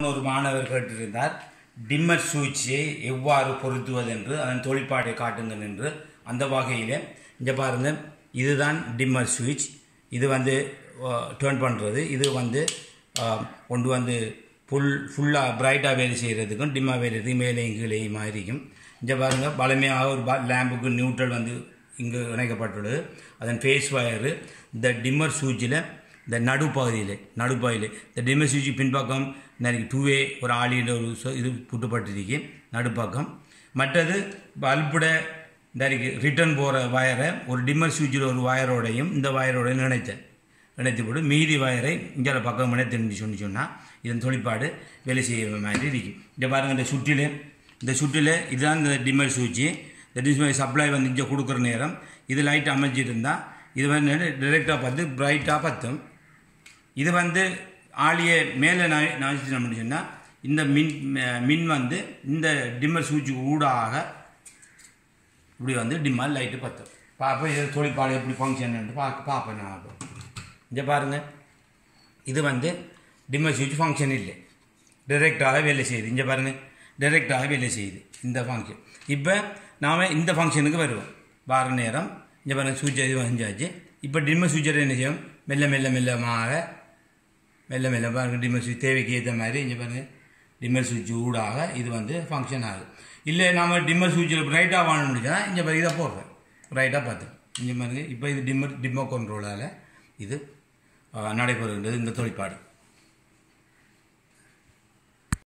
ஒரு மாணவர் கேட்டிருந்தார் டிம்மர் சுவிட்சை எவ்வாறு பொருத்துவது என்று அதன் தொழிற்பாட்டை காட்டுங்கள் என்று அந்த வகையில் இங்கே பாருங்க இதுதான் டிம்மர் சுவிட்ச் இது வந்து டேர்ன் பண்ணுறது இது வந்து அஹ், கொண்டு வந்து ஃபுல் ஃபுல்லாக பிரைட்டாக வேலை செய்கிறதுக்கும் டிம்மாக வேலை செய்யறதுக்கும் மேலேயும் கீழேயுமா இருக்கும் இங்கே பாருங்கள் பழமையாக ஒரு லேம்புக்கு நியூட்ரல் வந்து இங்கு இணைக்கப்பட்டுள்ளது அதன் ஃபேஸ் வயரு இந்த டிம்மர் சுவிட்சில் இந்த நடுப்பகுதியில் நடுப்பகுதியில் இந்த டிம்மர் சுவிட்ச் பின்பக்கம் எனக்கு டூவே ஒரு ஆளியில் ஒரு சொ- இது புட்டுப்பட்டிருக்கு நடுப்பக்கம் மற்றது பல்புட இந்த ரிட்டர்ன் போகிற வயரை ஒரு டிம்மர் சுவிட்சில் ஒரு வயரோடையும் இந்த வயரோடையும் இணைத்தேன் இணைத்து போட்டு மீதி வயரை இங்கே பக்கம் இணைத்து சொல்லி சொன்னால் இதன் தொழிற்பாடு வேலை செய்ய மாதிரி இருக்கும் இங்கே பாருங்கள் இந்த சுற்றில் இந்த சுற்றில் இதுதான் இந்த டிம்மர் சுவிட்சு இந்த டிம்மர் சப்ளை வந்து இங்கே கொடுக்குற நேரம் இது லைட் அமைஞ்சிட்டு இருந்தால் இது வந்து டிரெக்டாக பார்த்து பிரைட்டாக பற்றும் இது வந்து ஆளியை மேலே நாய்ச்சி சொன்னால் இந்த மின் ம- மின் வந்து இந்த டிம்மர் சுவிட்சுக்கு ஊடாக இப்படி வந்து டிம்மல் லைட்டு பற்றும் பார்ப்போம் இது தொழிற்பாடு எப்படி ஃபங்க்ஷன் பார்க்க பார்ப்பேன் நான் அப்போ இங்கே பாருங்கள் இது வந்து டிம்மர் சுவிட்ச் ஃபங்க்ஷன் இல்லை டைரெக்டாக வேலை செய்யுது இங்கே பாருங்கள் டைரெக்டாக வேலை செய்யுது இந்த ஃபங்க்ஷன் இப்போ நாம் இந்த ஃபங்க்ஷனுக்கு வருவோம் வார நேரம் இங்கே பாருங்கள் சுவிட்ச் இது வந்தாச்சு இப்போ டிம்மர் சுவிட்சர் என்ன செய்யும் மெல்ல மெல்ல மெல்லமாக மெல்ல மெல்ல பாருங்க டிம்மர் சுவிட்ச் தேவைக்கு ஏற்ற மாதிரி இங்கே பாருங்கள் டிம்மர் சுவிட்ச் ஊடாக இது வந்து ஃபங்க்ஷன் ஆகுது இல்லை நாம டிம்மர் சுவிட்சில் ரைட்டாக வாங்க முடிஞ்சா இங்கே பாருங்க இதை போடுறேன் ரைட்டாக பார்த்து இங்கே பாருங்க இப்போ இது டிம்மர் டிம்மர் கண்ட்ரோலால் இது ஆ, நடைபெறுகின்றது இந்த தொழிற்பாடு